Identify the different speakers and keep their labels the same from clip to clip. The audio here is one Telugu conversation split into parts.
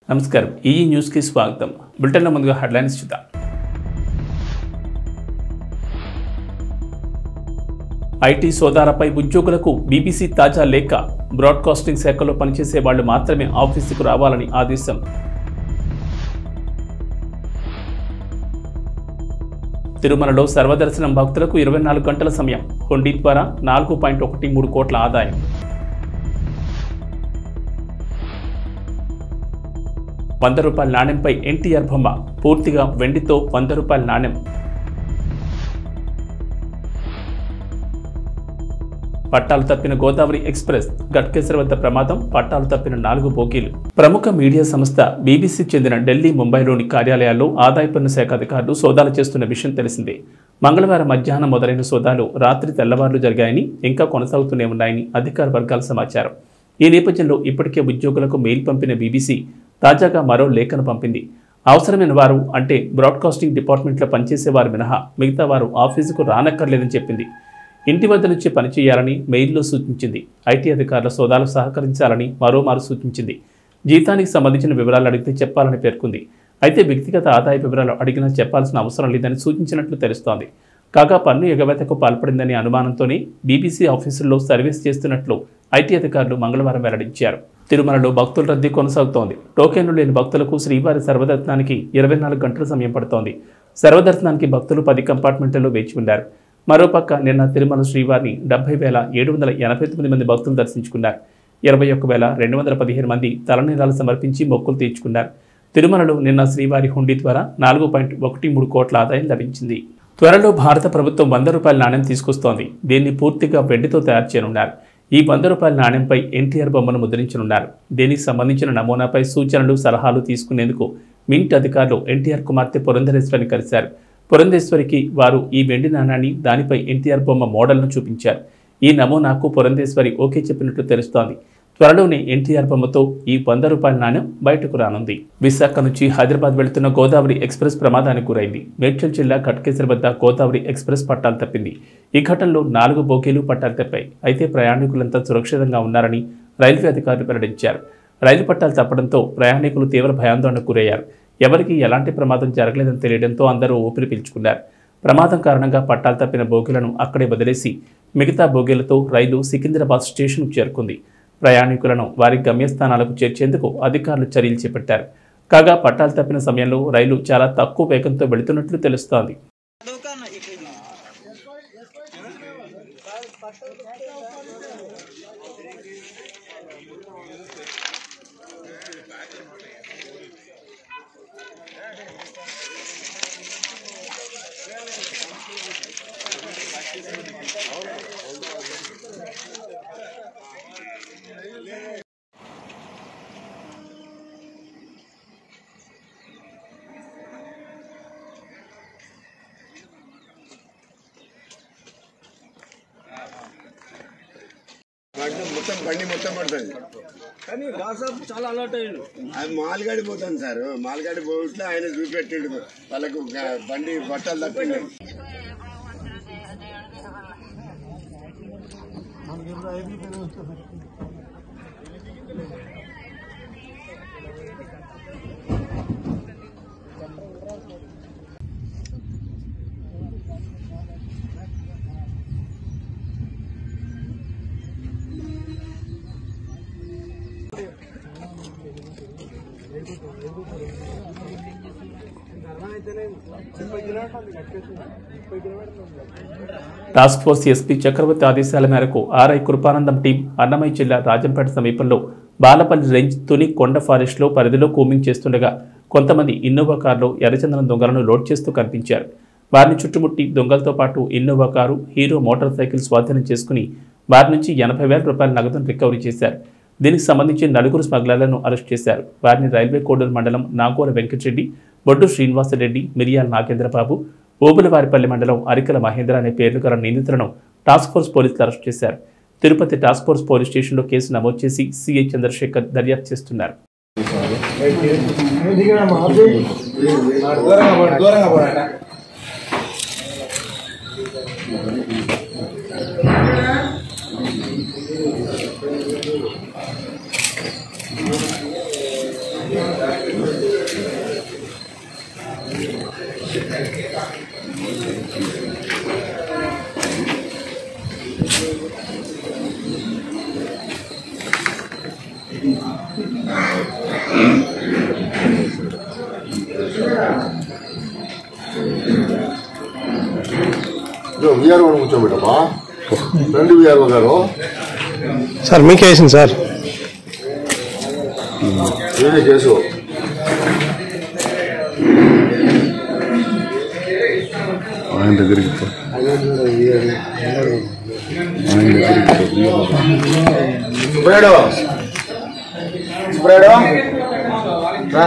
Speaker 1: నమస్కారం ఈ న్యూస్కి స్వాగతం బులెటిన్లో ముందుగా హెడ్లైన్స్ చూద్దాం ఐటీ సోదాలపై ఉద్యోగులకు బీబీసీ తాజా లేఖ బ్రాడ్కాస్టింగ్ శాఖలో పనిచేసే వాళ్ళు మాత్రమే ఆఫీసుకు రావాలని ఆదేశం తిరుమలలో సర్వదర్శనం భక్తులకు ఇరవై నాలుగు గంటల సమయం హుండీ ద్వారా నాలుగు పాయింట్ ఒకటి మూడు కోట్ల ఆదాయం వంద రూపాయల నాణ్యంపై ఎన్టీఆర్ బొమ్మ పూర్తిగా వెండితో వంద రూపాయల నాణ్యం పట్టాలు తప్పిన గోదావరి ఎక్స్ప్రెస్ గట్కేసర్ వద్ద ప్రమాదం పట్టాలు తప్పిన నాలుగు బోగీలు ప్రముఖ మీడియా సంస్థ బీబీసీ చెందిన ఢిల్లీ ముంబైలోని కార్యాలయాల్లో ఆదాయ పన్ను శాఖ అధికారులు సోదాలు చేస్తున్న విషయం తెలిసిందే మంగళవారం మధ్యాహ్నం మొదలైన సోదాలు రాత్రి తెల్లవారులు జరిగాయని ఇంకా కొనసాగుతూనే ఉన్నాయని అధికార వర్గాల సమాచారం ఈ నేపథ్యంలో ఇప్పటికే ఉద్యోగులకు మెయిల్ పంపిన బీబీసీ తాజాగా మరో లేఖను పంపింది అవసరమైన వారు అంటే బ్రాడ్కాస్టింగ్ డిపార్ట్మెంట్లో పనిచేసే వారు మినహా మిగతా వారు ఆఫీసుకు రానక్కర్లేదని చెప్పింది ఇంటి వద్ద నుంచి పనిచేయాలని మెయిల్లో సూచించింది ఐటీ అధికారుల సోదాలు సహకరించాలని మరోమారు సూచించింది జీతానికి సంబంధించిన వివరాలు అడిగితే చెప్పాలని పేర్కొంది అయితే వ్యక్తిగత ఆదాయ వివరాలు అడిగినా చెప్పాల్సిన అవసరం లేదని సూచించినట్లు తెలుస్తోంది కాగా పన్ను ఎగవేతకు పాల్పడిందనే అనుమానంతోనే బీబీసీ ఆఫీసుల్లో సర్వీస్ చేస్తున్నట్లు ఐటీ అధికారులు మంగళవారం వెల్లడించారు తిరుమలలో భక్తుల రద్దీ కొనసాగుతోంది టోకెన్లు లేని భక్తులకు శ్రీవారి సర్వదర్శనానికి ఇరవై నాలుగు గంటల సమయం పడుతోంది సర్వదర్శనానికి భక్తులు పది కంపార్ట్మెంట్లలో వేచి ఉన్నారు మరోపక్క నిన్న తిరుమల శ్రీవారిని డెబ్బై వేల ఏడు వందల ఎనభై తొమ్మిది మంది భక్తులు దర్శించుకున్నారు ఇరవై ఒక్క వేల రెండు వందల పదిహేను మంది తలనీలాలు సమర్పించి మొక్కులు తీర్చుకున్నారు తిరుమలలో నిన్న శ్రీవారి హుండీ ద్వారా నాలుగు పాయింట్ ఒకటి మూడు కోట్ల ఆదాయం లభించింది త్వరలో భారత ప్రభుత్వం వంద రూపాయల నాణ్యం తీసుకొస్తోంది దీన్ని పూర్తిగా వెండితో తయారు చేయనున్నారు ఈ వంద రూపాయల నాణ్యంపై ఎన్టీఆర్ బొమ్మను ముద్రించనున్నారు దీనికి సంబంధించిన నమూనాపై సూచనలు సలహాలు తీసుకునేందుకు మింట్ అధికారులు ఎన్టీఆర్ కుమార్తె పురంధరేశ్వరిని కలిశారు పురంధేశ్వరికి వారు ఈ వెండి నాణాన్ని దానిపై ఎన్టీఆర్ బొమ్మ మోడల్ను చూపించారు ఈ నమూనాకు పురంధేశ్వరి ఓకే చెప్పినట్లు తెలుస్తోంది త్వరలోనే ఎన్టీఆర్ బొమ్మతో ఈ వంద రూపాయల నాణ్యం బయటకు రానుంది విశాఖ నుంచి హైదరాబాద్ వెళుతున్న గోదావరి ఎక్స్ప్రెస్ ప్రమాదానికి గురైంది మేడ్చల్ జిల్లా కట్కేసర్ వద్ద గోదావరి ఎక్స్ప్రెస్ పట్టాలు తప్పింది ఈ ఘటనలో నాలుగు బోగీలు పట్టాలు తప్పాయి అయితే ప్రయాణికులంతా సురక్షితంగా ఉన్నారని రైల్వే అధికారులు వెల్లడించారు రైలు పట్టాలు తప్పడంతో ప్రయాణికులు తీవ్ర భయాందోళనకు గురయ్యారు ఎవరికీ ఎలాంటి ప్రమాదం జరగలేదని తెలియడంతో అందరూ ఊపిరి పీల్చుకున్నారు ప్రమాదం కారణంగా పట్టాలు తప్పిన బోగీలను అక్కడే వదిలేసి మిగతా బోగీలతో రైలు సికింద్రాబాద్ స్టేషన్కు చేరుకుంది ప్రయాణికులను వారి గమ్యస్థానాలకు చేర్చేందుకు అధికారులు చర్యలు చేపట్టారు కాగా పట్టాలు తప్పిన సమయంలో రైలు చాలా తక్కువ వేగంతో వెళుతున్నట్లు తెలుస్తోంది
Speaker 2: బండి మొత్తం బండి మొత్తం పడుతుంది
Speaker 3: కానీ దాదాపు చాలా అలర్ట్ అయ్యిండు
Speaker 2: అది మాల్గాడి పోతుంది సార్ మాల్గాడి పోయిట్లో ఆయన చూపెట్టిండు వాళ్ళకు గ- బండి బట్టలు తప్పిండు
Speaker 1: టాస్క్ ఫోర్స్ ఎస్పీ చక్రవర్తి ఆదేశాల మేరకు ఆర్ఐ కృపానందం టీం అన్నమయ్య జిల్లా రాజంపేట సమీపంలో బాలపల్లి రేంజ్ తుని కొండ ఫారెస్ట్లో పరిధిలో కూమింగ్ చేస్తుండగా కొంతమంది ఇన్నోవా కారులో ఎర్రచందనం దొంగలను లోడ్ చేస్తూ కనిపించారు వారిని చుట్టుముట్టి దొంగలతో పాటు Innova car Hero motor cycle స్వాధీనం చేసుకుని వారి నుంచి ఎనభై వేల రూపాయల నగదును రికవరీ చేశారు దీనికి సంబంధించి నలుగురు స్మగ్లర్లను అరెస్ట్ చేశారు వారిని రైల్వే కోడూరు మండలం నాగోల వెంకటరెడ్డి బొడ్డు శ్రీనివాసరెడ్డి మిరియాల నాగేంద్రబాబు ఓబులవారిపల్లి మండలం అరికల మహేంద్ర అనే పేర్లు గల నిందితులను టాస్క్ ఫోర్స్ పోలీసులు అరెస్ట్ చేశారు తిరుపతి టాస్క్ ఫోర్స్ పోలీస్ స్టేషన్లో కేసు నమోదు చేసి సిఐ చంద్రశేఖర్ దర్యాప్తు చేస్తున్నారు
Speaker 2: ఆ
Speaker 4: ఇదో విఆర్ఓ కూర్చోబెట్టమ్మా రండి విఆర్ఓ గారు
Speaker 5: సార్ మీకే వేసింది సార్
Speaker 4: ఏదే కేసు ఆయన దగ్గరికి పో. ఆయన దగ్గరికి పో. సుబ్రాయుడు సుబ్రాయుడు రా.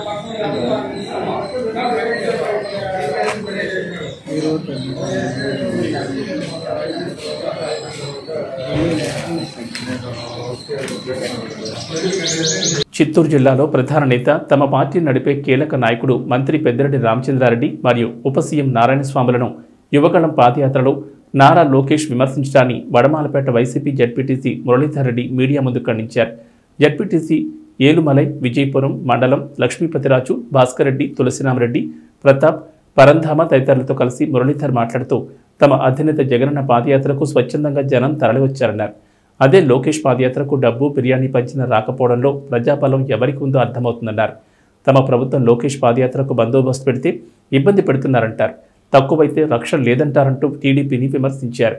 Speaker 1: చిత్తూరు జిల్లాలో ప్రధాన నేత తమ పార్టీ నడిపే కీలక నాయకుడు మంత్రి పెద్దిరెడ్డి రామచంద్రారెడ్డి మరియు ఉప సీఎం నారాయణ స్వాములను యువగళం పాదయాత్రలో నారా లోకేష్ విమర్శించడాన్ని Vadamalapeta YCP ZPTC Muralidhar Reddy media ముందు ఖండించారు జడ్పీటీసీ ఏలుమలై విజయపురం మండలం లక్ష్మీపతిరాజు భాస్కర్ రెడ్డి తులసిరామరెడ్డి ప్రతాప్ పరంధామ తదితరులతో కలిసి మురళీధర్ మాట్లాడుతూ తమ అధినేత జగనన్న పాదయాత్రకు స్వచ్ఛందంగా జనం తరలివచ్చారన్నారు అదే లోకేష్ పాదయాత్రకు డబ్బు బిర్యానీ పంచిన రాకపోవడంలో ప్రజాబలం ఎవరికి ఉందో అర్థమవుతుందన్నారు తమ ప్రభుత్వం లోకేష్ పాదయాత్రకు బందోబస్తు పెడితే ఇబ్బంది పెడుతున్నారంటారు తక్కువైతే రక్షణ లేదంటారంటూ టీడీపీని విమర్శించారు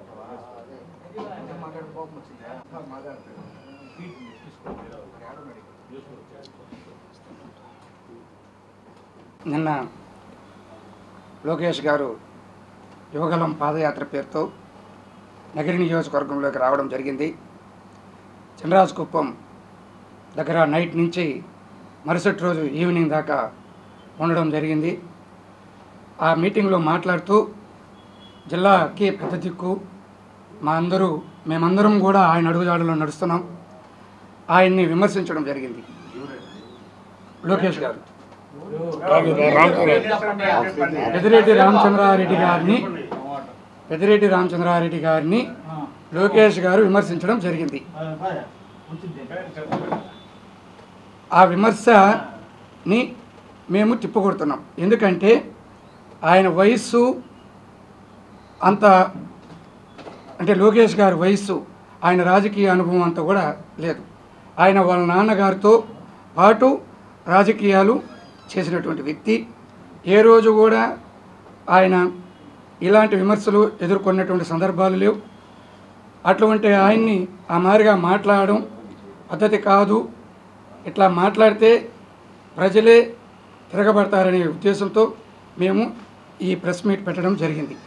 Speaker 6: నిన్న లోకేష్ గారు యువగలం పాదయాత్ర పేరుతో నగరి నియోజకవర్గంలోకి రావడం జరిగింది చినరాజుకుప్పం దగ్గర నైట్ నుంచి మరుసటి రోజు ఈవినింగ్ దాకా ఉండడం జరిగింది ఆ మీటింగ్లో మాట్లాడుతూ జిల్లాకి పెద్ద దిక్కు మా అందరూ మేమందరం కూడా ఆయన అడుగుజాడలో నడుస్తున్నాం ఆయన్ని విమర్శించడం జరిగింది లోకేష్ గారు పెద్దిరెడ్డి రామచంద్రారెడ్డి గారిని పెద్దిరెడ్డి రామచంద్రారెడ్డి గారిని లోకేష్ గారు విమర్శించడం జరిగింది ఆ విమర్శని మేము తిప్పకొడుతున్నాం ఎందుకంటే ఆయన వయస్సు అంత అంటే లోకేష్ గారి వయస్సు ఆయన రాజకీయ అనుభవం అంతా కూడా లేదు ఆయన వాళ్ళ నాన్నగారితో పాటు రాజకీయాలు చేసినటువంటి వ్యక్తి ఏ రోజు కూడా ఆయన ఇలాంటి విమర్శలు ఎదుర్కొన్నటువంటి సందర్భాలు లేవు అటువంటి ఆయన్ని ఆ మాదిరిగా మాట్లాడడం పద్ధతి కాదు ఇట్లా మాట్లాడితే ప్రజలే తిరగబడతారనే ఉద్దేశంతో మేము ఈ ప్రెస్ మీట్ పెట్టడం జరిగింది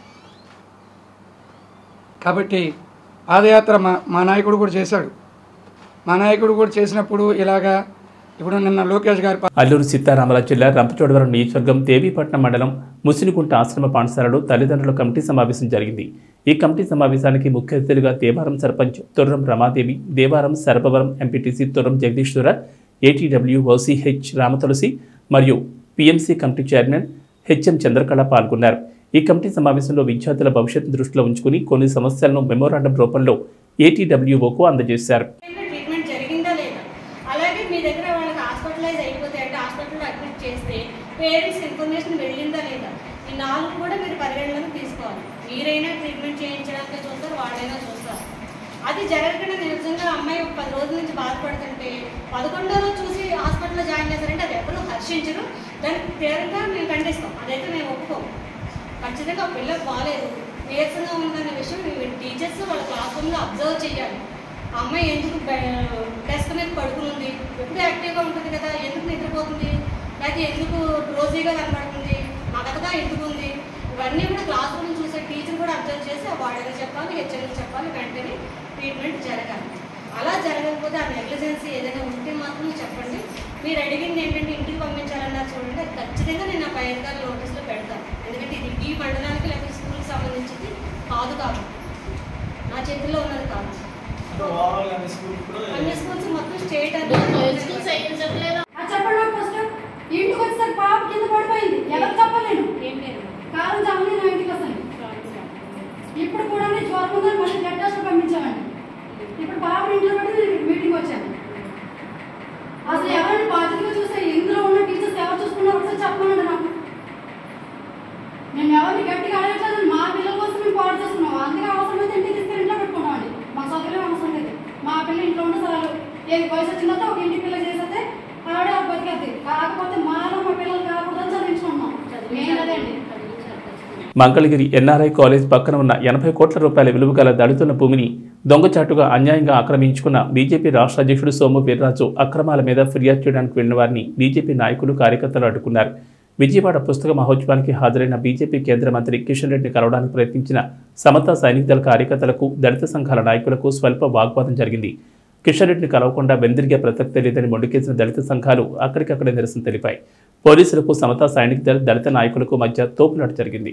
Speaker 6: కాబట్టి పాదయాత్ర మా మా నాయకుడు కూడా చేశాడు మా నాయకుడు కూడా చేసినప్పుడు ఇలాగా ఇప్పుడు నిన్న లోకేష్ గారి
Speaker 1: అల్లూరు సీతారామరాజు జిల్లా రంపచోడవరం నియోజకవర్గం దేవీపట్నం మండలం ముసినికుంట ఆశ్రమ పాఠశాలలో తల్లిదండ్రుల కమిటీ సమావేశం జరిగింది ఈ కమిటీ సమావేశానికి ముఖ్య అతిథులుగా Devaram sarpanch Turram Ramadevi Devaram Sarpavaram MPTC Turram Jagadishwara ATW OCH Ramatulasi మరియు PMC committee chairman HM Chandrakala పాల్గొన్నారు ఈ కమిటీ సమావేశంలో విద్యార్థుల భవిష్యత్తు దృష్టిలో ఉంచుకుని కొన్ని సమస్యలను మెమోరాండం రూపంలో ఏటీడబ్ల్యూఓకు అందజేశారు
Speaker 7: ట్రీట్మెంట్ జరిగిందా లేదా అలాగే మీ దగ్గర వాళ్ళకి హాస్పిటలైజ్ అయిపోతే అంటే హాస్పిటల్లో అడ్మిట్ చేస్తే పేరెంట్స్ ఇన్ఫర్మేషన్ వెళ్ళిందా లేదా ఈ నాలుగు కూడా మీరు పరిగణలోకి తీసుకోవాలి మీరైనా ట్రీట్మెంట్ చేయించడానికి చూస్తారు వాళ్ళైనా చూస్తారు అది జరగకుండా నిజంగా అమ్మాయి ఒక పది రోజుల నుంచి బాధపడుతుంటే పదకొండో రోజు చూసి హాస్పిటల్లో జాయిన్ చేశారంటే అది ఎవరు హర్షించరు దానికి తీవ్రంగా మేము ఖండిస్తాం అదైతే మేము ఒప్పుకోము ఖచ్చితంగా ఆ పిల్లకి బాగాలేదు నీరసంగా ఉందన్న విషయం మేము టీచర్స్ వాళ్ళ క్లాస్ రూమ్లో అబ్జర్వ్ చేయాలి ఆ అమ్మాయి ఎందుకు డెస్క్ మీద పడుకుని ఉంది ఎప్పుడు యాక్టివ్గా ఉంటుంది కదా ఎందుకు నిద్రపోతుంది లేకపోతే ఎందుకు రోజీగా కనబడుతుంది మగతగా ఎందుకు ఉంది ఇవన్నీ కూడా క్లాస్ రూమ్ చూసే టీచర్ కూడా అబ్జర్వ్ చేసి ఆ వాడని చెప్పాలి హెచ్ఎంకి చెప్పాలి వెంటనే ట్రీట్మెంట్ జరగాలి అలా జరగకపోతే ఆ నెగ్లిజెన్సీ ఏదైనా ఉంటే మాత్రం చెప్పండి మీరు అడిగింది ఏంటంటే ఇంటికి పంపించాలన్నారు చూడండి అది ఖచ్చితంగా నేను ఆ పై అధికారుల నోటీస్లో పెడతాను ఎందుకంటే ఇది ఈ మండలానికి లేకపోతే స్కూల్కి సంబంధించింది కాదు కాదు నా చేతిలో ఉన్నది కాదు అన్ని స్కూల్స్ మొత్తం స్టేట్
Speaker 8: అది చెప్పండి నాకు ఫస్ట్ ఇంటికి వచ్చేసరికి పాప కింద పడిపోయింది ఎవరు చెప్పలేను
Speaker 7: ఏం లేదు
Speaker 8: కాలం చెప్పని నా ఇంటికి వస్తాను ఇప్పుడు కూడా నేను జ్వరం ఉందని మళ్ళీ బ్లడ్ టెస్ట్ పంపించామండి ఇప్పుడు పాప ఇంట్లో పడి నేను మీటింగ్ వచ్చాను అసలు ఎవరిని బాధ్యతగా చూస్తే ఇందులో ఉన్న టీచర్స్ ఎవరు చూసుకున్నారో ఒకసారి చెప్పమనండి నాకు మేము ఎవరిని గట్టిగా అడగట్లేదు మా పిల్లల కోసం మేము పాడు చేస్తున్నాం అందుకే అవసరమైతే ఇంటికి తీసుకెళ్ళి ఇంట్లో పెట్టుకున్నామండి మా సౌకర్యం అవసరం లేదు మా పిల్ల ఇంట్లో ఉంటే చాలు ఏది వయసు వచ్చిన తర్వాత ఒక ఇంటి పిల్ల చేసేస్తే ఆ కాకపోతే మాలో మా పిల్లలు కాకూడదని చదివించుకుంటున్నాం మెయిన్ అదేండి
Speaker 1: మంగళగిరి ఎన్ఆర్ఐ కాలేజ్ పక్కన ఉన్న ఎనభై కోట్ల రూపాయల విలువ గల దళితుల భూమిని దొంగచాటుగా అన్యాయంగా ఆక్రమించుకున్న బీజేపీ రాష్ట్ర అధ్యక్షుడు సోము వీర్రాజు అక్రమాల మీద ఫిర్యాదు చేయడానికి వెళ్లిన వారిని బీజేపీ నాయకులు కార్యకర్తలు అడ్డుకున్నారు విజయవాడ పుస్తక మహోత్సవానికి హాజరైన బీజేపీ కేంద్ర మంత్రి కిషన్ రెడ్డిని కలవడానికి ప్రయత్నించిన సమతా సైనిక దళ కార్యకర్తలకు దళిత సంఘాల నాయకులకు స్వల్ప వాగ్వాదం జరిగింది కిషన్ రెడ్డిని కలవకుండా వెందిరిగే ప్రసక్తే లేదని మొండికేసిన దళిత సంఘాలు అక్కడికక్కడే నిరసన తెలిపాయి పోలీసులకు సమతా సైనిక దళ దళిత నాయకులకు మధ్య తోపులాట జరిగింది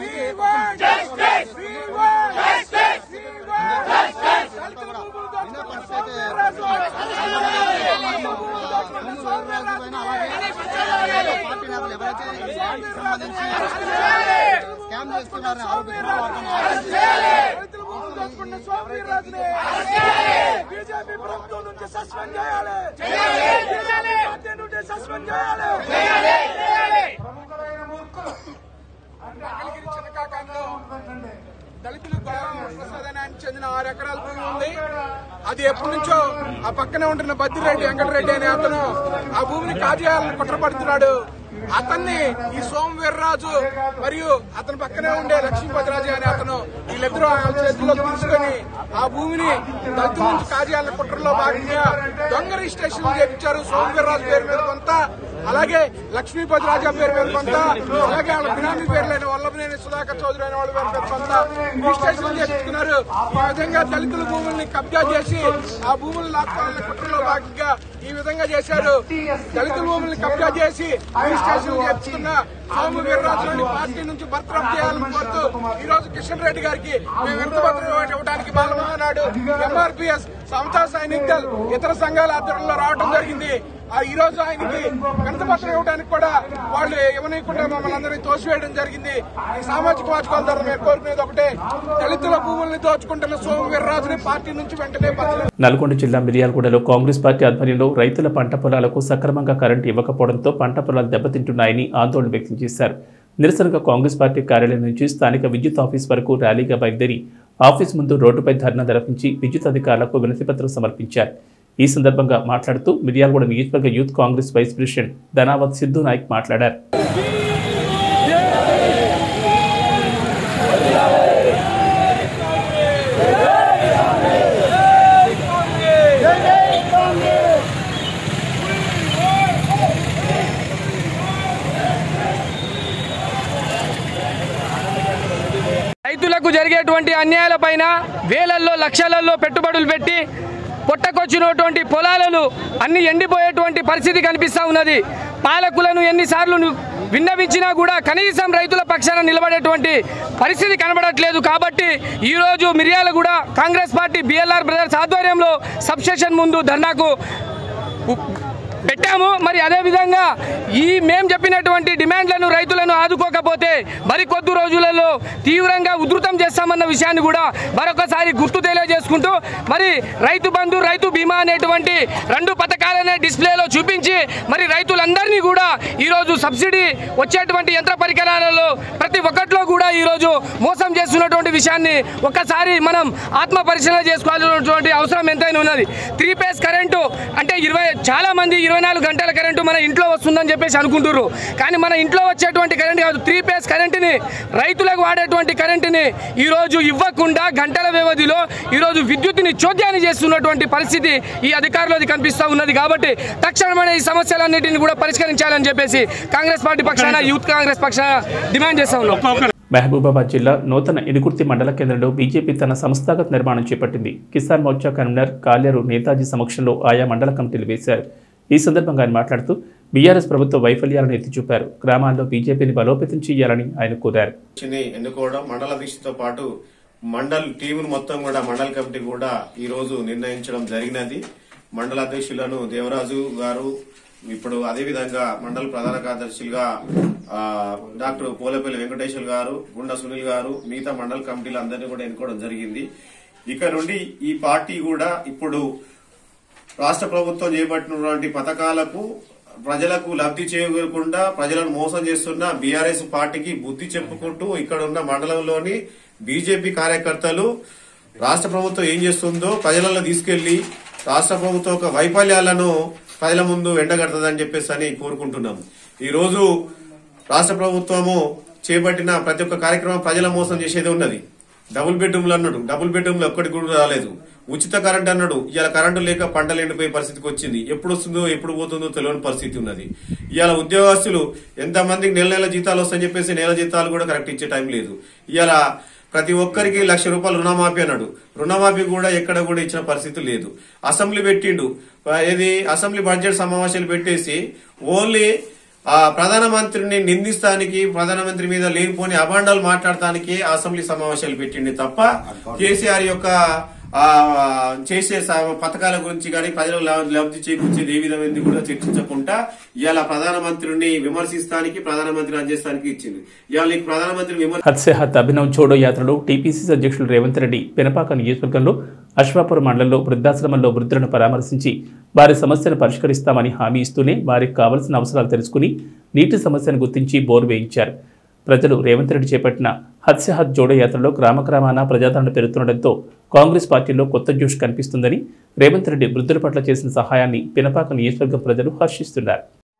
Speaker 3: బీజేపీ ప్రభుత్వం నుంచి సస్పెండ్ చేయాలి పార్టీ నుంచి సస్పెండ్ చేయాలి ప్రముఖులైన మూర్ఖులు అంటే అఖిలగిరి చిన్నకాకంలో దళితులు ప్రసాదానికి చెందిన ఆరు ఎకరాల భూమి ఉంది అది ఎప్పటి నుంచో ఆ పక్కనే ఉంటున్న బద్దిరెడ్డి వెంకటరెడ్డి అనే అతను ఆ భూమిని కాజేయాలని కుట్రపడుతున్నాడు అతన్ని ఈ సోమవీర్రాజు మరియు అతని పక్కనే ఉండే లక్ష్మీపతిరాజు అనే అతను వీళ్ళిద్దరూ ఆ చేతిలో తీసుకొని ఆ భూమిని దళితుల నుంచి కాజేయాలని కుట్రలో భాగంగా దొంగ రిజిస్ట్రేషన్ చేయించారు సోమవీర్రాజు పేరు మీద కొంత అలాగే లక్ష్మీపతి రాజా పేరు మీద కొంత అలాగే వాళ్ళ బినామీ పేర్లైన వల్లభనేని సుధాకర్ చౌదరి అనే వాళ్ళ పేరు మీద కొంత రిజిస్ట్రేషన్ చేస్తున్నారు ఈ విధంగా దళితుల భూముల్ని కబ్జా చేసి ఆ భూములు లాక్కోవాలనే కుట్రలో భాగంగా ఈ విధంగా చేశారు దళితుల భూముల్ని కబ్జా చేసి రిజిస్ట్రేషన్ చేస్తున్న సోము వీర్రాజుని పార్టీ నుంచి బర్తరఫ్ చేయాలని కోరుతూ ఈ రోజు కిషన్ రెడ్డి గారికి మేము ఎంత పత్రం ఇవ్వడానికి బాలమన్నాడు ఎంఆర్పిఎస్ సమతా సైనిక్ దళ్ ఇతర సంఘాల ఆధ్వర్యంలో రావడం జరిగింది ఆ ఈ రోజు ఆయనకి గణితపత్రం ఇవ్వడానికి కూడా వాళ్ళు ఇవ్వనీయకుండా మమ్మల్ని అందరినీ తోసివేయడం జరిగింది ఈ సామాజిక వాచకాల ద్వారా మేము కోరుకునేది ఒకటే దళితుల భూముల్ని దోచుకుంటున్న సోము వీర్రాజుని పార్టీ నుంచి వెంటనే బదిలీ
Speaker 1: నల్గొండ జిల్లా మిర్యాలగూడలో కాంగ్రెస్ పార్టీ ఆధ్వర్యంలో రైతుల పంట పొలాలకు సక్రమంగా కరెంటు ఇవ్వకపోవడంతో పంట పొలాలు దెబ్బతింటున్నాయని ఆందోళన వ్యక్తం చేశారు నిరసనగా కాంగ్రెస్ పార్టీ కార్యాలయం నుంచి స్థానిక విద్యుత్ ఆఫీస్ వరకు ర్యాలీగా బయలుదేరి ఆఫీస్ ముందు రోడ్డుపై ధర్నా నిర్వహించి విద్యుత్ అధికారులకు వినతిపత్రం సమర్పించారు ఈ సందర్భంగా మాట్లాడుతూ మిర్యాలగూడ నియోజకవర్గ youth Congress vice president Dhanavath Siddhu Nayak మాట్లాడారు
Speaker 9: రైతులకు జరిగేటువంటి అన్యాయాలపైన వేలల్లో లక్షలలో పెట్టుబడులు పెట్టి పొట్టకొచ్చినటువంటి పొలాలను అన్ని ఎండిపోయేటువంటి పరిస్థితి కనిపిస్తూ ఉన్నది పాలకులను ఎన్నిసార్లు ను- విన్నవించినా కూడా కనీసం రైతుల పక్షాన నిలబడేటువంటి పరిస్థితి కనబడట్లేదు కాబట్టి ఈరోజు Miryalaguda Congress party BLR brothers ఆధ్వర్యంలో సబ్స్టేషన్ ముందు ధర్నాకు ఉ- పెట్టాము మరి అదేవిధంగా ఈ మేము చెప్పినటువంటి డిమాండ్లను రైతులను ఆదుకోకపోతే మరికొద్ది రోజులలో తీవ్రంగా ఉధృతం చేస్తామన్న విషయాన్ని కూడా మరొకసారి గుర్తు తెలియజేసుకుంటూ మరి రైతు బంధు రైతు బీమా అనేటువంటి రెండు పథకాలనే డిస్ప్లేలో చూపించి మరి రైతులందరినీ కూడా ఈరోజు సబ్సిడీ వచ్చేటువంటి యంత్ర పరికరాలలో ప్రతి ఒక్కట్లో కూడా ఈరోజు మోసం చేస్తున్నటువంటి విషయాన్ని ఒక్కసారి మనం ఆత్మ పరిశీలన చేసుకోవాల్సినటువంటి అవసరం ఎంతైనా ఉన్నది త్రీ పేస్ కరెంటు అంటే ఇరవై చాలా మంది ఇరవై నాలుగు గంటల కరెంటు మన ఇంట్లో వస్తుందని చెప్పేసి అనుకుంటున్నారు కానీ మన ఇంట్లో వచ్చేటువంటి కరెంట్ కాదు త్రీ పేస్ కరెంటుని రైతులకు వాడేటువంటి కరెంటుని ఈరోజు ఇవ్వకుండా గంటల వ్యవధిలో ఈరోజు విద్యుత్తుని చోద్యాన్ని చేస్తున్నటువంటి పరిస్థితి ఈ అధికారులది కనిపిస్తూ ఉన్నది కాబట్టి తక్షణమైన ఈ సమస్యలన్నింటినీ కూడా పరిష్కరించాలని చెప్పేసి కాంగ్రెస్ పార్టీ పక్షాన యూత్ కాంగ్రెస్ పక్షాన డిమాండ్ చేస్తా ఉన్నాం
Speaker 1: మహబూబాబాద్ జిల్లా నూతన ఇనుకుర్తి మండల కేంద్రంలో బీజేపీ తన సంస్థాగత నిర్మాణం చేపట్టింది కిసాన్ మోర్చా కన్వీనర్ కాలేరు నేతాజీ సమక్షంలో ఆయా మండల కమిటీలు వేశారు ఈ సందర్భంగా ఆయన మాట్లాడుతూ బీఆర్ఎస్ ప్రభుత్వ వైఫల్యాలను ఎత్తి చూపారు గ్రామాల్లో బీజేపీని బలోపేతం చేయాలని ఆయన కోరారు
Speaker 10: ని ఎన్నుకోవడం మండల దీక్షతో పాటు మండల్ టీమును మొత్తం కూడా మండల కమిటీ కూడా ఈ రోజు నిర్ణయించడం జరిగినది మండల అధ్యక్షులను దేవరాజు గారు ఇప్పుడు అదేవిధంగా మండల ప్రధాన కార్యదర్శులుగా ఆ, డాక్టర్ పోలేపల్లి వెంకటేశ్వర్ గారు గుండా సునీల్ గారు మిగతా మండల కమిటీలు అందరినీ కూడా ఎన్నుకోవడం జరిగింది ఇక నుండి ఈ పార్టీ కూడా ఇప్పుడు రాష్ట్ర ప్రభుత్వం చేపట్టినటువంటి పథకాలకు ప్రజలకు లబ్ధి చేకూరకుండా ప్రజలను మోసం చేస్తున్న బీఆర్ఎస్ పార్టీకి బుద్ధి చెప్పుకుంటూ ఇక్కడ ఉన్న మండలంలోని బీజేపీ కార్యకర్తలు రాష్ట్ర ప్రభుత్వం ఏం చేస్తుందో ప్రజలలో తీసుకెళ్లి రాష్ట్ర ప్రభుత్వం యొక్క వైఫల్యాలను ప్రజల ముందు ఎండగడుతుందని చెప్పేసి అని కోరుకుంటున్నాం ఈ రోజు రాష్ట్ర ప్రభుత్వము చేపట్టిన ప్రతి ఒక్క కార్యక్రమం ప్రజల మోసం చేసేది ఉన్నది డబుల్ బెడ్రూమ్లు అన్నాడు డబుల్ బెడ్రూమ్లు ఒక్కటి కూడా రాలేదు ఉచిత కరెంట్ అన్నాడు ఇవాళ కరెంటు లేక పంటలు ఎండిపోయే పరిస్థితికి వచ్చింది ఎప్పుడు వస్తుందో ఎప్పుడు పోతుందో తెలియని పరిస్థితి ఉన్నది ఇవాళ ఉద్యోగస్తులు ఎంతమందికి నెల నెల జీతాలు వస్తాయని చెప్పేసి నెల జీతాలు కూడా కరెక్ట్ ఇచ్చే టైం లేదు ఇవాళ ప్రతి ఒక్కరికి లక్ష రూపాయలు రుణమాఫీ అన్నాడు రుణమాఫీ కూడా ఎక్కడ కూడా ఇచ్చిన పరిస్థితి లేదు అసెంబ్లీ పెట్టిండు ఆ, ఏది అసెంబ్లీ బడ్జెట్ సమావేశాలు పెట్టేసి ఓన్లీ ఆ ప్రధానమంత్రిని నిందిస్తానికి ప్రధానమంత్రి మీద లేనిపోని అభాండాలు మాట్లాడటానికి అసెంబ్లీ సమావేశాలు పెట్టింది తప్ప కేసీఆర్ యొక్క ఆ చేసే స- పథకాల గురించి కానీ ప్రజలకు లా- లబ్ధి చేకూర్చేది ఏ విధమైనది కూడా చర్చించకుండా ఇవాళ ప్రధానమంత్రిని విమర్శిస్తానికి ప్రధానమంత్రిని అందిస్తానికి ఇచ్చింది ఇవాళ నీకు ప్రధానమంత్రి విమర్శ
Speaker 1: హత్సెహత్ అభినవ్ జోడో యాత్రలో టీపీసీసీ అధ్యక్షులు రేవంత్ రెడ్డి పినపాక నియోజకవర్గంలో అశ్వాపురం మండలంలో వృద్ధాశ్రమంలో వృద్ధులను పరామర్శించి వారి సమస్యను పరిష్కరిస్తామని హామీ ఇస్తూనే వారికి కావలసిన అవసరాలు తెలుసుకుని నీటి సమస్యను గుర్తించి బోరు వేయించారు ప్రజలు రేవంత్ రెడ్డి చేపట్టిన హత్సెహత్ జోడో యాత్రలో గ్రామ గ్రామాన ప్రజాదరణ పెరుగుతుండటంతో కాంగ్రెస్ పార్టీలో కొత్త జోష్ కనిపిస్తుందని రేవంత్ రెడ్డి వృద్ధుల పట్ల చేసిన సహాయాన్ని పినపాక నియోజకవర్గం ప్రజలు హర్షిస్తున్నారు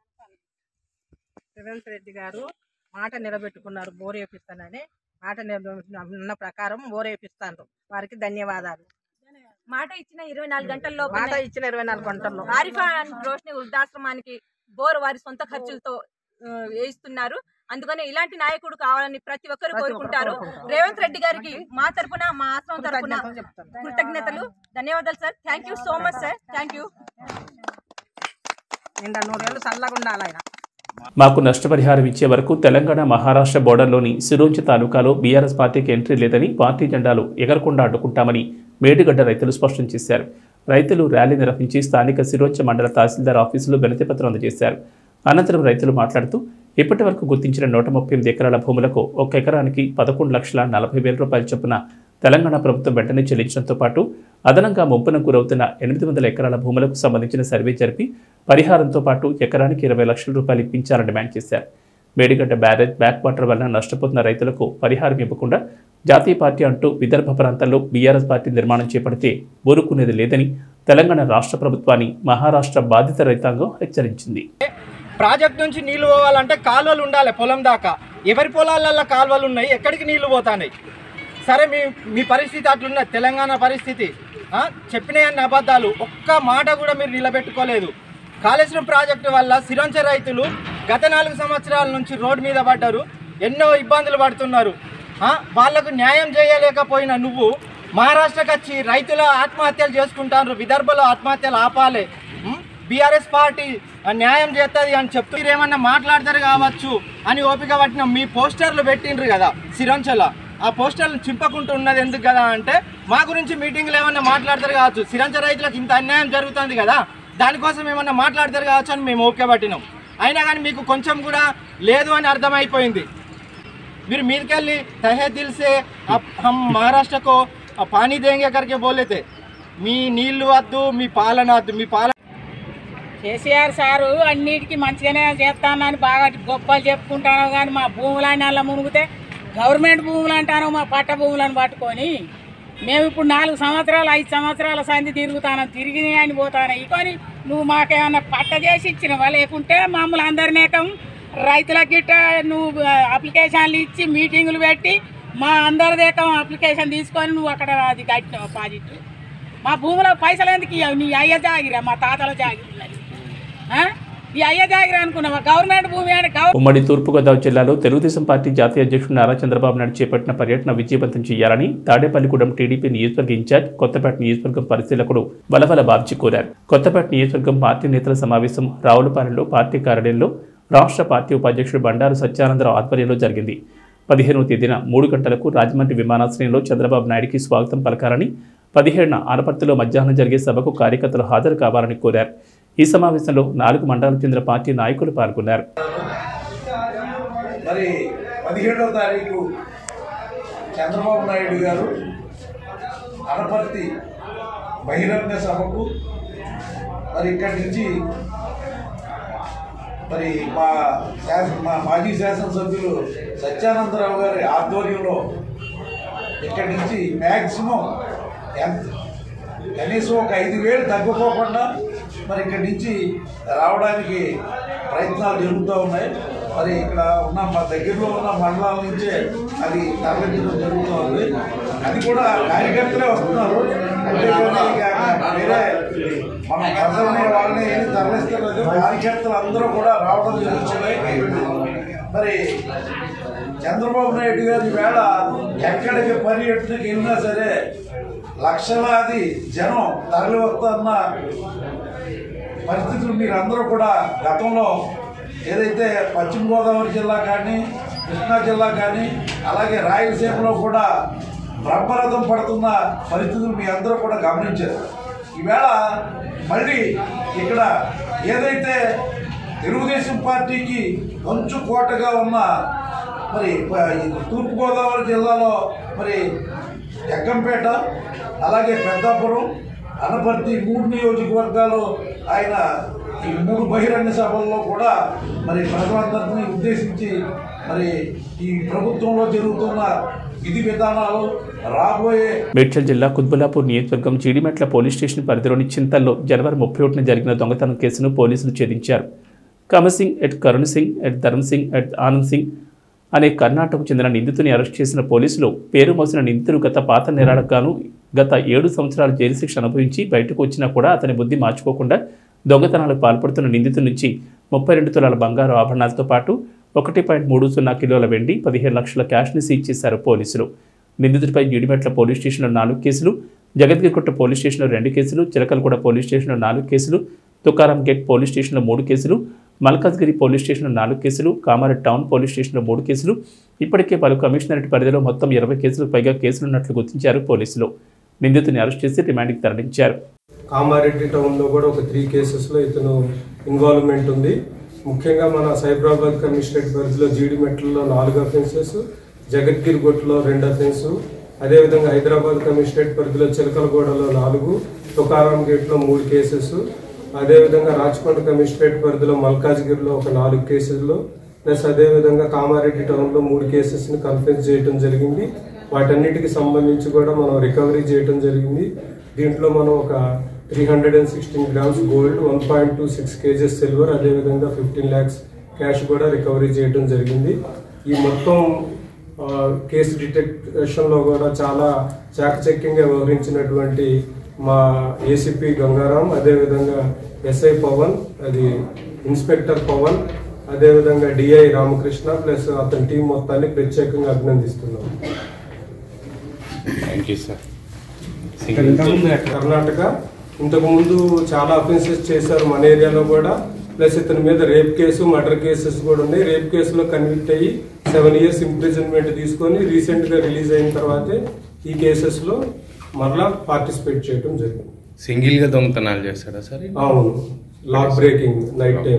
Speaker 11: రేవంత్ రెడ్డి గారు మాట నిలబెట్టుకున్నారు బోర్ వేపిస్తానని మాట నిలబెట్టుకున్న ఉన్న ప్రకారం బోర్ వేపిస్తాను వారికి ధన్యవాదాలు
Speaker 12: మాట ఇచ్చిన ఇరవై నాలుగు గంటల్లో
Speaker 11: మాట ఇచ్చిన ఇరవై నాలుగు గంటల్లో
Speaker 12: ఆరిఫా అండ్ రోషిని వృద్ధాశ్రమానికి బోర్ వారి సొంత ఖర్చులతో ఆ, వేయిస్తున్నారు అందుకని ఇలాంటి నాయకుడు కావాలని ప్రతి ఒక్కరు
Speaker 11: ప్రతి ఒక్కరు
Speaker 12: కోరుకుంటారు
Speaker 11: కోరుకుంటారు.
Speaker 12: రేవంత్ రెడ్డి గారికి మా తరపున మా ఆశ్రమం తరపున
Speaker 11: కృతజ్ఞతలు చెప్తాను.
Speaker 12: కృతజ్ఞతలు ధన్యవాదాలు sir thank you so much sir thank you
Speaker 11: నిండా నూరేళ్ళు చల్లగా ఉండాలి ఆయన
Speaker 1: మాకు నష్టపరిహారం ఇచ్చే వరకు తెలంగాణ మహారాష్ట్ర బోర్డర్లోని సిరోంచి తాలూకాలో బీఆర్ఎస్ పార్టీకి ఎంట్రీ లేదని పార్టీ జెండాలు ఎగరకుండా అడ్డుకుంటామని మేడిగడ్డ రైతులు స్పష్టం చేశారు రైతులు ర్యాలీ నిర్వహించి స్థానిక సిరోంచ మండల తహసీల్దార్ ఆఫీసులో వినతిపత్రం అందజేశారు అనంతరం రైతులు మాట్లాడుతూ ఇప్పటి వరకు గుర్తించిన నూట ముప్పై ఎనిమిది ఎకరాల భూములకు ఒక ఎకరానికి పదకొండు లక్షల నలభై వేల రూపాయల చొప్పున తెలంగాణ ప్రభుత్వం వెంటనే చెల్లించడంతో పాటు అదనంగా ముంపునకు గురవుతున్న ఎనిమిది వందల ఎకరాల భూములకు సంబంధించిన సర్వే జరిపి పరిహారంతో పాటు ఎకరానికి ఇరవై లక్షల రూపాయలు ఇప్పించాలని డిమాండ్ చేశారు మేడిగడ్డ బ్యారేజ్ బ్యాక్ వాటర్ వల్ల నష్టపోతున్న రైతులకు పరిహారం ఇవ్వకుండా జాతీయ పార్టీ అంటూ విదర్భ ప్రాంతాల్లో బీఆర్ఎస్ పార్టీ నిర్మాణం చేపడితే ఊరుకునేది లేదని తెలంగాణ రాష్ట్ర ప్రభుత్వాన్ని మహారాష్ట్ర బాధిత రైతాంగం హెచ్చరించింది
Speaker 13: ప్రాజెక్ట్ నుంచి నీళ్లు పోవాలంటే కాలువలు ఉండాలి పొలం దాకా ఎవరి పొలాలల్లో కాలువలు ఉన్నాయి ఎక్కడికి నీళ్లు పోతాయి సరే మీ మీ పరిస్థితి అట్లున్న తెలంగాణ పరిస్థితి ఆ, చెప్పినాయన్ని అబద్ధాలు ఒక్క మాట కూడా మీరు నిలబెట్టుకోలేదు కాళేశ్వరం ప్రాజెక్టు వల్ల సిరంచ రైతులు గత నాలుగు సంవత్సరాల నుంచి రోడ్డు మీద పడ్డారు ఎన్నో ఇబ్బందులు పడుతున్నారు ఆ, వాళ్లకు న్యాయం చేయలేకపోయిన నువ్వు మహారాష్ట్రకి వచ్చి రైతుల ఆత్మహత్యలు చేసుకుంటారు విదర్భలో ఆత్మహత్యలు ఆపాలి బీఆర్ఎస్ పార్టీ ఆ, న్యాయం చేస్తుంది అని చెప్తూ మీరు ఏమన్నా మాట్లాడతారు కావచ్చు అని ఓపిక పట్టిన మీ పోస్టర్లు పెట్టిండ్రు కదా సిరంచల ఆ పోస్టర్లు చింపకుంటూ ఉన్నది ఎందుకు కదా అంటే మా గురించి మీటింగ్లు ఏమన్నా మాట్లాడతారు కావచ్చు సిరంచ రైతులకు ఇంత అన్యాయం జరుగుతుంది కదా దానికోసం ఏమన్నా మాట్లాడతారు కావచ్చు అని మేము ఓపిక పట్టినాం అయినా కానీ మీకు కొంచెం కూడా లేదు అని అర్థమైపోయింది మీరు మీదకెళ్ళి తహే దిల్ సే అప్ హమ్ మహారాష్ట్రకు పానీ దేంగే కరికే బోలేతే మీ నీళ్లు వద్దు మీ పాలన వద్దు మీ పాలన
Speaker 14: కేసీఆర్ సారు అన్నిటికీ మంచిగానే చేస్తానని బాగా గొప్పలు చెప్పుకుంటాను కానీ మా భూములన్నీ అలా మునిగితే గవర్నమెంట్ భూములు అంటాను మా పట్ట భూములను పట్టుకొని మేము ఇప్పుడు నాలుగు సంవత్సరాలు ఐదు సంవత్సరాల సంధి తిరుగుతాను తిరిగి అని పోతాను ఇకొని నువ్వు మాకేమన్నా పట్ట చేసి ఇచ్చినవా లేకుంటే మమ్మల్ని అందరినేకం రైతులకు గిట్ట నువ్వు ఆ, అప్లికేషన్లు ఇచ్చి మీటింగులు పెట్టి మా అందరిదేకం అప్లికేషన్ తీసుకొని నువ్వు అక్కడ అది కట్టినావు ప్రాజెక్టు మా భూమిలో పైసలు ఎందుకు ఇయ్యవు నీ అయ్య జాగిరా మా తాతల జాగిరి ఉన్నది. ఆ? ఈ అయ్య జాగిరి అనుకున్నావా గవర్నమెంట్ భూమి అని గవర్నమెంట్
Speaker 1: ఉమ్మడి తూర్పుగోదావరి జిల్లాలో తెలుగుదేశం పార్టీ జాతీయ అధ్యక్షుడు నారా చంద్రబాబు నాయుడు చేపట్టిన పర్యటన విజయవంతం చేయాలని తాడేపల్లిగూడెం టీడీపీ నియోజకవర్గ ఇన్ఛార్జ్ కొత్తపేట నియోజకవర్గం పరిశీలకుడు బలబల బాబ్జీ కోరారు కొత్తపేట నియోజకవర్గం పార్టీ నేతల సమావేశం రావులపాలెంలో పార్టీ కార్యాలయంలో రాష్ట్ర పార్టీ ఉపాధ్యక్షుడు బండారు సత్యానందరావు ఆధ్వర్యంలో జరిగింది పదిహేనవ తేదీన మూడు గంటలకు రాజమండ్రి విమానాశ్రయంలో చంద్రబాబు నాయుడికి స్వాగతం పలకాలని పదిహేడున ఆనపర్తిలో మధ్యాహ్నం జరిగే సభకు కార్యకర్తలు హాజరు కావాలని కోరారు ఈ సమావేశంలో నాలుగు మండలాలకు చెందిన పార్టీ నాయకులు పాల్గొన్నారు
Speaker 15: మరి పదిహేడవ తారీఖు చంద్రబాబు నాయుడు గారు అనపర్తి బహిరంగ సభకు మరి ఇక్కడి నుంచి మరి మా శాసన మా మాజీ శాసనసభ్యులు సత్యానందరావు గారి ఆధ్వర్యంలో ఇక్కడి నుంచి మ్యాక్సిమం ఎంత కనీసం ఒక ఐదు వేలు తగ్గిపోకుండా మరి ఇక్కడి నుంచి రావడానికి ప్రయత్నాలు జరుగుతూ ఉన్నాయి మరి ఇక్కడ ఉన్న మా దగ్గరలో ఉన్న మండలాల నుంచే అది తరలించడం జరుగుతోంది అది కూడా కార్యకర్తలే వస్తున్నారు అంతేగాని ఇక వేరే మన ప్రజల్ని వాళ్ళని ఏమి తరలిస్తలేదు కార్యకర్తలు అందరూ కూడా రావడం జరుగుతుంది మరి చంద్రబాబు నాయుడు గారి వేళ ఎక్కడికి పర్యటనకి వెళ్ళినా సరే లక్షలాది జనం తరలి వస్తున్న పరిస్థితులు మీరు అందరూ కూడా గతంలో ఏదైతే పశ్చిమ గోదావరి జిల్లా కానీ కృష్ణా జిల్లా కానీ అలాగే రాయలసీమలో కూడా బ్రహ్మరథం పడుతున్న పరిస్థితులు మీ అందరూ కూడా గమనించారు ఈవేళ మళ్ళీ ఇక్కడ ఏదైతే తెలుగుదేశం పార్టీకి కొంచెం కోటగా ఉన్న మరి ప- ఈ తూర్పుగోదావరి జిల్లాలో మరి జగ్గంపేట అలాగే పెద్దాపురం అనపర్తి మూడు నియోజకవర్గాలు ఆయన ఈ మూడు బహిరంగ సభల్లో కూడా మరి ప్రజలందరినీ ఉద్దేశించి మరి ఈ ప్రభుత్వంలో జరుగుతున్న విధి విధానాలు రాబోయే
Speaker 1: మేడ్చల్ జిల్లా కుత్బులాపూర్ నియోజకవర్గం చీడిమెట్ల పోలీస్ స్టేషన్ పరిధిలోని చింతల్లో జనవరి ముప్పై ఒకటిన జరిగిన దొంగతనం కేసును పోలీసులు ఛేదించారు Kamsingh at Karun Singh at Dharm Singh at Anand Singh అనే కర్ణాటకకు చెందిన నిందితుని అరెస్ట్ చేసిన పోలీసులు పేరు మోసిన నిందితుడు గత పాత నేరాలకు గాను గత ఏడు సంవత్సరాల జైలు శిక్ష అనుభవించి బయటకు వచ్చినా కూడా అతని బుద్ధి మార్చుకోకుండా దొంగతనాలకు పాల్పడుతున్న నిందితుడి నుంచి ముప్పై రెండు తులాల బంగారు ఆభరణాలతో పాటు ఒకటి పాయింట్ మూడు సున్నా కిలోల వెండి పదిహేను లక్షల క్యాష్ని సీజ్ చేశారు పోలీసులు నిందితుడిపై జీడిమెట్ల పోలీస్ స్టేషన్లో నాలుగు కేసులు జగద్గిరిగుట్ట పోలీస్ స్టేషన్లో రెండు కేసులు చిలకలగూడ పోలీస్ స్టేషన్లో నాలుగు కేసులు తుకారం గేట్ పోలీస్ స్టేషన్లో మూడు కేసులు మల్కాజ్గిరి పోలీస్ స్టేషన్లో నాలుగు కేసులు కామారెడ్డి టౌన్ పోలీస్ స్టేషన్లో మూడు కేసులు ఇప్పటికే పలు కమిషనరేట్ పరిధిలో మొత్తం ఇరవై కేసులకు పైగా కేసులున్నట్లు గుర్తించారు పోలీసులు నిందితుని అరెస్ట్ చేసి రిమాండ్కి తరలించారు
Speaker 16: కామారెడ్డి టౌన్లో కూడా ఒక త్రీ కేసెస్లో ఇతను ఇన్వాల్వ్మెంట్ ఉంది ముఖ్యంగా మన సైబరాబాద్ కమిషనరేట్ పరిధిలో జీడిమెట్లలో నాలుగు అఫెన్సెస్ జగద్గిరిగుట్టలో రెండు అఫెన్స్ అదేవిధంగా హైదరాబాద్ కమిషనరేట్ పరిధిలో చిలకలగూడలో నాలుగు తుకారాం గేట్లో మూడు కేసెస్ అదేవిధంగా రాచకొండ కమిషనరేట్ పరిధిలో మల్కాజ్గిరిలో ఒక నాలుగు కేసుల్లో ప్లస్ అదేవిధంగా కామారెడ్డి టౌన్లో మూడు కేసెస్ని కన్ఫరెన్స్ చేయడం జరిగింది వాటన్నిటికి సంబంధించి కూడా మనం రికవరీ చేయడం జరిగింది దీంట్లో మనం ఒక three hundred and sixteen grams gold one point two six kgs silver అదేవిధంగా ఫిఫ్టీన్ ల్యాక్స్ క్యాష్ కూడా రికవరీ చేయడం జరిగింది ఈ మొత్తం ఆ, కేసు డిటెక్షన్లో కూడా చాలా చాకచక్యంగా వ్యవహరించినటువంటి మా ఏసీపీ గంగారాం అదేవిధంగా ఎస్ఐ పవన్ అది ఇన్స్పెక్టర్ పవన్ అదేవిధంగా డిఐ రామకృష్ణ ప్లస్ అతని టీం మొత్తాన్ని ప్రత్యేకంగా అభినందిస్తున్నాం
Speaker 17: థ్యాంక్ యూ సార్
Speaker 16: కర్ణాటక ఇంతకు ముందు చాలా అఫెన్సెస్ చేశారు మన ఏరియాలో కూడా ప్లస్ ఇతని మీద రేప్ కేసు మర్డర్ కేసెస్ కూడా ఉన్నాయి రేప్ కేసులో కన్విక్ట్ అయ్యి సెవెన్ ఇయర్స్ ఇంప్రిజన్మెంట్ తీసుకొని రీసెంట్ గా రిలీజ్ అయిన తర్వాతే ఈ కేసెస్ లో మరలా పార్టిసిపేట్ చేయడం జరిగింది
Speaker 17: సింగిల్ గా దొంగతనాలు చేస్తాడా సార్
Speaker 16: అవును లాక్ బ్రేకింగ్ నైట్ టైం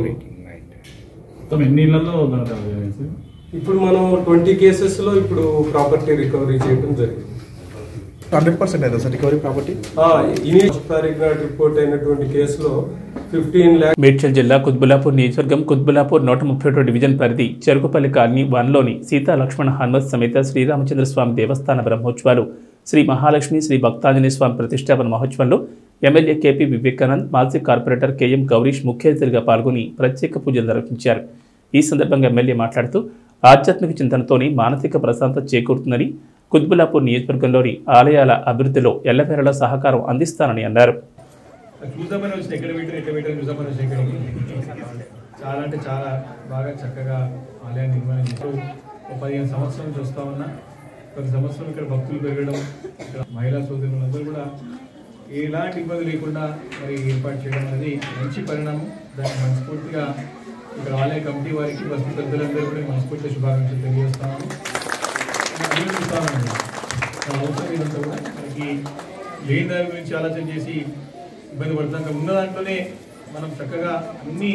Speaker 18: మొత్తం ఎన్ని ఇళ్లలో దొంగతనాలు జరిగాయి సార్
Speaker 16: ఇప్పుడు మనం ట్వంటీ కేసెస్ లో ఇప్పుడు ప్రాపర్టీ రికవరీ చేయడం జరిగింది
Speaker 5: హండ్రెడ్ పర్సెంట్ అయితే సార్ రికవరీ ప్రాపర్టీ
Speaker 16: ఇనీషియల్ తారీఖు నాటి రిపోర్ట్ అయినటువంటి కేసులో ఫిఫ్టీన్ ల్యాక్
Speaker 1: మేడ్చల్ జిల్లా కుత్బులాపూర్ నియోజకవర్గం కుత్బులాపూర్ నూట ముప్పై ఒకటో డివిజన్ పరిధి చెరుకుపల్లి కాలనీ వన్లోని సీతా లక్ష్మణ హనుమత్ సమేత శ్రీరామచంద్ర స్వామి దేవస్థాన బ్రహ్మోత్సవాలు శ్రీ మహాలక్ష్మి శ్రీ భక్తాంజనేయ స్వామి ప్రతిష్టాపన మహోత్సవంలో ఎమ్మెల్యే కేపీ వివేకానంద్ మాజీ కార్పొరేటర్ కేఎం గౌరీష్ ముఖ్య అతిథిగా పాల్గొని ప్రత్యేక పూజలు నిర్వహించారు ఈ సందర్భంగా ఎమ్మెల్యే మాట్లాడుతూ ఆధ్యాత్మిక చింతనతోని మానసిక ప్రశాంతత చేకూరుతుందని కుత్బులాపూర్ నియోజకవర్గంలోని ఆలయాల అభివృద్ధిలో ఎల్లవేళలా సహకారం అందిస్తానని అన్నారు
Speaker 18: అది చూద్దామని వచ్చిన ఎక్కడ పెట్టారు ఎక్కడ పెట్టారు చూద్దామని వచ్చిన ఇక్కడికి చాలా అంటే చాలా బాగా చక్కగా ఆలయాన్ని నిర్మాణించారు ఒక పదిహేను సంవత్సరాల నుంచి వస్తా ఉన్నా ప్రతి సంవత్సరం ఇక్కడ భక్తులు పెరగడం ఇక్కడ మహిళా సోదరులందరూ కూడా ఎలాంటి ఇబ్బంది లేకుండా మరి ఏర్పాటు చేయడం అనేది మంచి పరిణామం దాన్ని మనస్ఫూర్తిగా ఇక్కడ ఆలయ కమిటీ వారికి బస్తీ పెద్దలందరూ కూడా మనస్ఫూర్తిగా శుభాకాంక్షలు తెలియజేస్తున్నాను అభినందిస్తానండి నా అవసరం ఇదంతా కూడా మనకి లేని దాని గురించి ఆలోచన చేసి ఇబ్బంది పడతాం ఇంకా ఉన్న దాంట్లోనే మనం చక్కగా అన్ని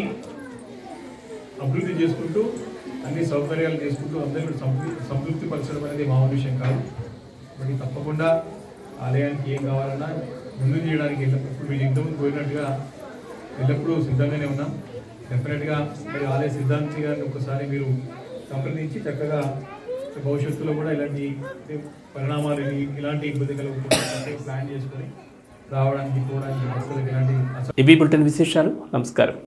Speaker 18: అభివృద్ధి చేసుకుంటూ అన్ని సౌకర్యాలు చేసుకుంటూ అందరూ కూడా సంతృప్తి సంతృప్తి పరచడం అనేది మామూలు విషయం కాదు మరి తప్పకుండా ఆలయానికి ఏం కావాలన్నా ముందు చేయడానికి ఎల్లప్పుడు మీరు ఇంతకుముందు పోయినట్టుగా ఎల్లప్పుడూ సిద్ధంగానే ఉన్నాం డెఫినెట్గా మరి ఆలయ సిద్ధాంతి గారిని ఒకసారి మీరు సంప్రదించి చక్కగా భవిష్యత్తులో కూడా ఇలాంటి పరిణామాలు ఇలాంటి ఇబ్బంది కలగకుండా ప్లాన్ చేసుకొని రావడానికి కూడా ఈ భక్తులకు ఎలాంటి
Speaker 1: ఇవి బులెటిన్ విశేషాలు నమస్కారం